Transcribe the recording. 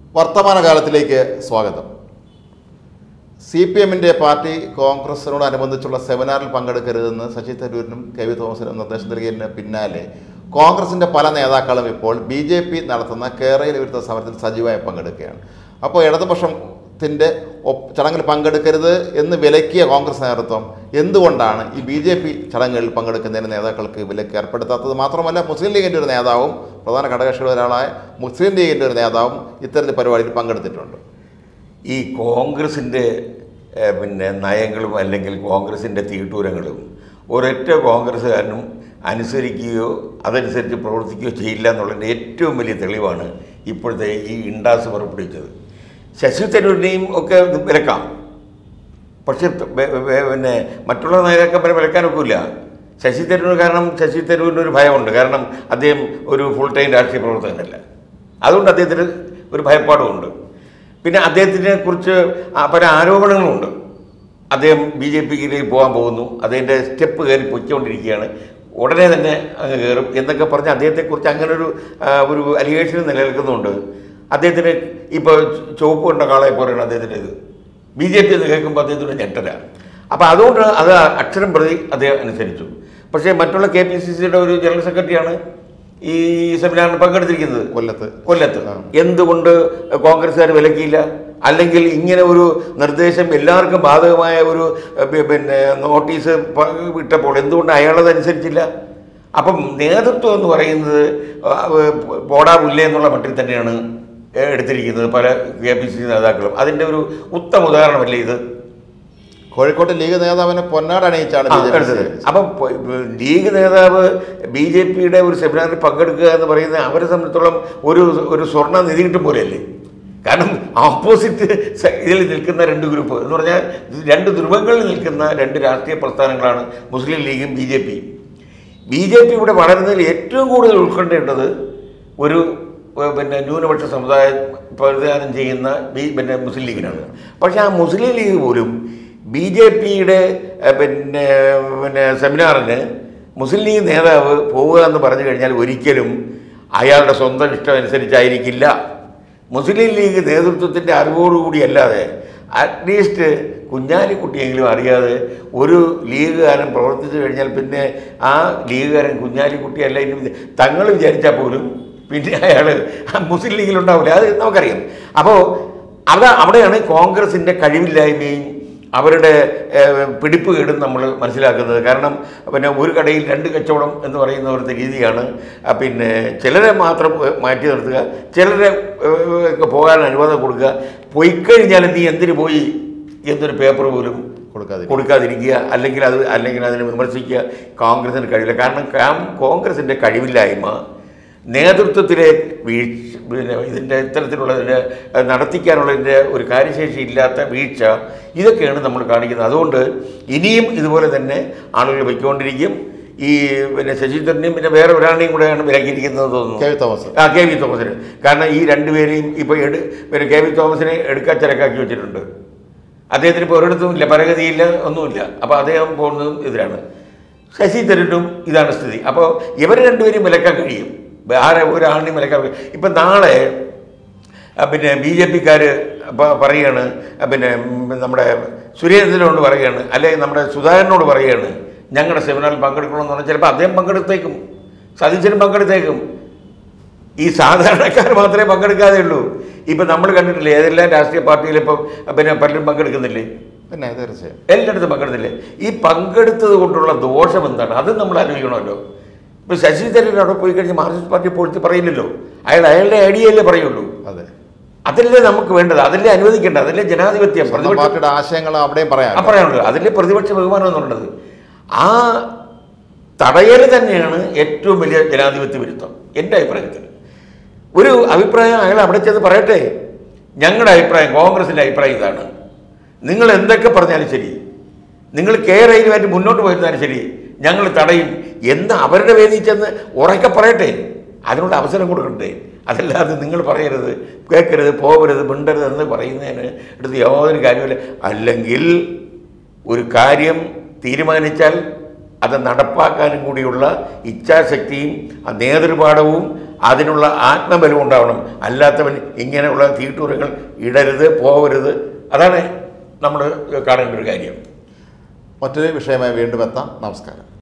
വർത്തമാനകാലത്തിലേക്ക് സ്വാഗതം C P എമ്മിൻ്റെ party കോൺഗ്രസിനോടനുബന്ധിച്ചുള്ള സെമിനാറിൽ പങ്കെടുക്കരുതെന്ന് ശശി തരൂരിനും കെ വി തോമസിനും നിർദ്ദേശം നൽകിയതിന് പിന്നാലെ കോൺഗ്രസിൻ്റെ പല നേതാക്കളും ഇപ്പോൾ ബി ജെ പി നടത്തുന്ന കേരളയിൽ വിരുദ്ധ സമരത്തിൽ സജീവമായി പങ്കെടുക്കുകയാണ് അപ്പോൾ ഇടതുപക്ഷത്തിൻ്റെ ഒപ്പ് ചടങ്ങിൽ പങ്കെടുക്കരുത് എന്ന് വിലക്കിയ കോൺഗ്രസ് നേതൃത്വം എന്തുകൊണ്ടാണ് ഈ ബി ജെ പി ചടങ്ങുകളിൽ പങ്കെടുക്കുന്നതിന് നേതാക്കൾക്ക് വിലക്ക് ഏർപ്പെടുത്താത്തത് മാത്രമല്ല മുസ്ലിം ലീഗിൻ്റെ ഒരു നേതാവും പ്രധാന ഘടകകക്ഷിയുടെ ഒരാളായ മുസ്ലിം ലീഗിൻ്റെ ഒരു നേതാവും ഇത്തരത്തിൽ പരിപാടിയിൽ പങ്കെടുത്തിട്ടുണ്ട് ഈ കോൺഗ്രസിൻ്റെ ഏഹ്, പിന്നെ നയങ്ങളും അല്ലെങ്കിൽ കോൺഗ്രസിൻ്റെ തീട്ടൂരങ്ങളും ഒരൊറ്റ കോൺഗ്രസ്സുകാരനും അനുസരിക്കുകയോ അതനുസരിച്ച് പ്രവർത്തിക്കുകയോ ചെയ്യില്ല എന്നുള്ളതിൻ്റെ ഏറ്റവും വലിയ തെളിവാണ് ഇപ്പോഴത്തെ ഈ ഇണ്ടാസ് പുറപ്പെടുവിച്ചത് ശശി തരൂരിനെയും ഒക്കെ ഇത് വിലക്കാം പക്ഷെ വെ- വെ- പിന്നെ മറ്റുള്ള നേതാക്കന്മാരെ വിലക്കാനൊക്കില്ല ശശി തരൂർ കാരണം ശശി തരൂരിന് ഒരു ഭയമുണ്ട് കാരണം അദ്ദേഹം ഒരു ഫുൾ ടൈം രാഷ്ട്രീയ പ്രവർത്തകനല്ല അതുകൊണ്ട് അദ്ദേഹത്തിന് ഒരു ഭയപ്പാടുമുണ്ട് പിന്നെ അദ്ദേഹത്തിനെ കുറിച്ച് ആ പല ആരോപണങ്ങളുമുണ്ട് അദ്ദേഹം ബി ജെ പിയിലേക്ക് പോകാൻ പോകുന്നു അതിൻ്റെ സ്റ്റെപ്പ് കയറി പൊയ്ക്കൊണ്ടിരിക്കുകയാണ് ഉടനെ തന്നെ അങ്ങ് കയറും എന്നൊക്കെ പറഞ്ഞ് അദ്ദേഹത്തെക്കുറിച്ച് അങ്ങനെ ഒരു ആ, ഒരു അലിഗേഷൻ നിലനിൽക്കുന്നുണ്ട് അദ്ദേഹത്തിന് ഇപ്പോൾ ചുവപ്പ് കൊണ്ട കാളെ പോലെയാണ് അദ്ദേഹത്തിൻ്റെ ഇത് ബി ജെ പി എന്ന് കേൾക്കുമ്പോൾ അദ്ദേഹത്തിന് ഞെട്ടല അപ്പോൾ അതുകൊണ്ട് അത് അക്ഷരം പ്രതി അദ്ദേഹം അനുസരിച്ചു പക്ഷേ മറ്റുള്ള കെ പി സി സിയുടെ ഒരു ജനറൽ സെക്രട്ടറിയാണ് ഈ സെമിനാറിന് പങ്കെടുത്തിരിക്കുന്നത് കൊല്ലത്ത് കൊല്ലത്ത് ആ. എന്തുകൊണ്ട് കോൺഗ്രസ്സുകാർ വിലക്കിയില്ല അല്ലെങ്കിൽ ഇങ്ങനെ ഒരു നിർദ്ദേശം എല്ലാവർക്കും ബാധകമായ ഒരു എ, പി- പിന്നെ നോട്ടീസ് പ- വിട്ടപ്പോൾ എന്തുകൊണ്ട് അയാളതനുസരിച്ചില്ല അപ്പം നേതൃത്വം എന്ന് പറയുന്നത് ആ, പോടാ പുല്ലേ എന്നുള്ള മട്ടിൽ തന്നെയാണ് എടുത്തിരിക്കുന്നത് പല കെ പി സി സി നേതാക്കളും അതിൻ്റെ ഒരു ഉത്തമ ഉദാഹരണമല്ലേ ഇത് കോഴിക്കോട്ട് ലീഗ് നേതാവിനെ പൊന്നാട് അണിയിച്ചാണ് ആ, ബി ജെ പി എടുത്തത്. സ്വീകരിച്ചത്. അപ്പം പൊ- ലീഗ് നേതാവ് ബി ജെ പിയുടെ ഒരു സെമിനാറിൽ പങ്കെടുക്കുക എന്ന് പറയുന്നത് അവരെ സംബന്ധിച്ചോളം ഒരു ഒരു സ്വർണ്ണ നിധി കിട്ടും പോലെയല്ലേ കാരണം ഓപ്പോസിറ്റ് സ- ഇതിൽ നിൽക്കുന്ന രണ്ട് ഗ്രൂപ്പ് എന്ന് പറഞ്ഞാൽ രണ്ട് ധ്രുവങ്ങളിൽ നിൽക്കുന്ന രണ്ട് രാഷ്ട്രീയ പ്രസ്ഥാനങ്ങളാണ് മുസ്ലിം ലീഗും ബി ജെ പിയും ബി ജെ പി ഇവിടെ വളരുന്നതിൽ ഏറ്റവും കൂടുതൽ ഉൾക്കൊണ്ടേണ്ടത് ഒരു ഏഹ്, പിന്നെ ന്യൂനപക്ഷ സമുദായം പ്രതിദാനം ചെയ്യുന്ന ബി പിന്നെ മുസ്ലിം ലീഗിനാണ് പക്ഷേ ആ മുസ്ലിം ലീഗ് പോലും ബി ജെ പിയുടെ പിന്നെ പിന്നെ സെമിനാറിന് മുസ്ലിം ലീഗ് നേതാവ് പോവുക എന്ന് പറഞ്ഞു കഴിഞ്ഞാൽ ഒരിക്കലും അയാളുടെ സ്വന്തം ഇഷ്ടം അനുസരിച്ചായിരിക്കില്ല മുസ്ലിം ലീഗ് നേതൃത്വത്തിൻ്റെ അറിവോടുകൂടി അല്ലാതെ അറ്റ്ലീസ്റ്റ് കുഞ്ഞാലിക്കുട്ടിയെങ്കിലും അറിയാതെ ഒരു ലീഗുകാരൻ പ്രവർത്തിച്ചു കഴിഞ്ഞാൽ പിന്നെ ആ ലീഗുകാരൻ കുഞ്ഞാലിക്കുട്ടിയല്ല ഇനി തങ്ങൾ വിചാരിച്ചാൽ പോലും പിന്നെ അയാൾ മുസ്ലിം ലീഗിലുണ്ടാവില്ല അത് നമുക്കറിയാം അപ്പോൾ അത് അവിടെയാണ് കോൺഗ്രസിൻ്റെ കഴിവില്ലായ്മയും അവരുടെ ഏഹ്, പിടിപ്പ് കേടും നമ്മൾ മനസ്സിലാക്കുന്നത് കാരണം പിന്നെ ഒരു കടയിൽ രണ്ട് കച്ചവടം എന്ന് പറയുന്ന ഒരു രീതിയാണ് ആ, പിന്നെ ചിലരെ മാത്രം ഏഹ്, മാറ്റി നിർത്തുക ചിലരെ ഏഹ്, ഒക്കെ പോകാൻ അനുവാദം കൊടുക്കുക പോയി കഴിഞ്ഞാൽ നീ എന്തിനു പോയി എന്നൊരു പേപ്പർ പോലും കൊടുക്കാതെ കൊടുക്കാതിരിക്കുക അല്ലെങ്കിൽ അത് അല്ലെങ്കിൽ അതിനെ വിമർശിക്കുക കോൺഗ്രസിന് കഴിയില്ല കാരണം കാം- കോൺഗ്രസിൻ്റെ കഴിവില്ലായ്മ നേതൃത്വത്തിലെ വീഴ്ച പിന്നെ ഇതിൻ്റെ ഇത്തരത്തിലുള്ളതിൻ്റെ അഹ് നടത്തിക്കാനുള്ളതിൻ്റെ ഒരു കാര്യശേഷി ഇല്ലാത്ത വീഴ്ച ഇതൊക്കെയാണ് നമ്മൾ കാണിക്കുന്നത് അതുകൊണ്ട് ഇനിയും ഇതുപോലെ തന്നെ ആളുകൾ പൊയ്ക്കൊണ്ടിരിക്കും ഈ പിന്നെ ശശീന്ദ്രനെയും പിന്നെ വേറെ ഒരാളെയും കൂടെയാണ് വിലക്കിയിരിക്കുന്നത് തോന്നുന്നു കെ വി തോമസ് ആ കെ വി തോമസിന് കാരണം ഈ രണ്ടുപേരെയും ഇപ്പോൾ എടു പിന്നെ കെ വി തോമസിനെ എടുക്കാച്ചിറക്കാക്കി വെച്ചിട്ടുണ്ട് അദ്ദേഹത്തിന് ഇപ്പോൾ ഒരിടത്തും ഇല്ല പരഗതിയില്ല ഒന്നുമില്ല അപ്പോൾ അദ്ദേഹം പോകുന്നതും ഇതിലാണ് ശശി തരൂരും ഇതാണ് സ്ഥിതി അപ്പോൾ ഇവർ രണ്ടുപേരും വിലക്കാൻ കഴിയും ആരെ ഒരാളിനെയും വിലക്കാൻ കഴിയും ഇപ്പം നാളെ ആ, പിന്നെ ബി ജെ പിക്കാർ പറയുകയാണ് ആ, പിന്നെ ഉം, നമ്മുടെ സുരേന്ദ്രനോട് പറയുകയാണ് അല്ലെങ്കിൽ നമ്മുടെ സുധാകരനോട് പറയുകയാണ് ഞങ്ങളുടെ സെമിനാറിൽ പങ്കെടുക്കണമെന്ന് പറഞ്ഞാൽ ചിലപ്പോൾ അദ്ദേഹം പങ്കെടുത്തേക്കും സതീശനും പങ്കെടുത്തേക്കും ഈ സാധാരണക്കാർ മാത്രമേ പങ്കെടുക്കാതെ ഉള്ളൂ ഇപ്പം നമ്മൾ കണ്ടിട്ടില്ലേ ഏതെല്ലാം രാഷ്ട്രീയ പാർട്ടിയിൽ ഇപ്പം പിന്നെ പലരും പങ്കെടുക്കുന്നില്ലേ പിന്നെ തീർച്ചയായും എല്ലായിടത്തും പങ്കെടുത്തില്ലേ ഈ പങ്കെടുത്തത് കൊണ്ടുള്ള ദോഷം എന്താണ് അത് നമ്മൾ ആലോചിക്കണമല്ലോ ഇപ്പം ശശി തരൂർ അവിടെ പോയി കഴിഞ്ഞ് മാർക്സിസ്റ്റ് പാർട്ടി പൊളിച്ച് പറയില്ലല്ലോ അയാൾ അയാളുടെ ഐഡിയയല്ലേ പറയുള്ളൂ അതെ അതല്ലേ നമുക്ക് വേണ്ടത് അതല്ലേ അനുവദിക്കേണ്ടത് അതല്ലേ ജനാധിപത്യം സ്വന്തം പ്രതിപക്ഷ പാർട്ടിയുടെ ആശയങ്ങൾ അവിടെയും പറയാം ആ പറയാനുള്ളത് അതിലെ പ്രതിപക്ഷ ബഹുമാനം എന്ന് പറയുന്നത് ആ തടയൽ തന്നെയാണ് ഏറ്റവും വലിയ ജനാധിപത്യ വിരുദ്ധം എൻ്റെ അഭിപ്രായത്തിൽ ഒരു അഭിപ്രായം അയാൾ അവിടെ ചെന്ന് പറയട്ടെ ഞങ്ങളുടെ അഭിപ്രായം കോൺഗ്രസിൻ്റെ അഭിപ്രായം ഇതാണ് നിങ്ങൾ എന്തൊക്കെ പറഞ്ഞാലും ശരി നിങ്ങൾ കേരളയിലുമായിട്ട് മുന്നോട്ട് പോയിരുന്നാലും ശരി ഞങ്ങൾ തടയും എന്ന് അവരുടെ വേദിയിൽ ചെന്ന് ഉറക്കെ പറയട്ടെ അതിനുള്ള അവസരം കൊടുക്കണ്ടേ അതല്ലാതെ നിങ്ങൾ പറയരുത് കേൾക്കരുത് പോകരുത് മിണ്ടരുത് എന്ന് പറയുന്നതിന് എടുത്ത് യാതൊരു കാര്യമില്ല അല്ലെങ്കിൽ ഒരു കാര്യം തീരുമാനിച്ചാൽ അത് നടപ്പാക്കാനും കൂടിയുള്ള ഇച്ഛാശക്തിയും ആ നേതൃപാഠവും അതിനുള്ള ആത്മബലം ഉണ്ടാവണം അല്ലാത്തവൻ ഇങ്ങനെയുള്ള തീട്ടൂരങ്ങൾ ഇടരുത് പോകരുത് അതാണ് നമ്മൾ കാണേണ്ട ഒരു കാര്യം മറ്റൊരു വിഷയമായി വീണ്ടും എത്താം നമസ്കാരം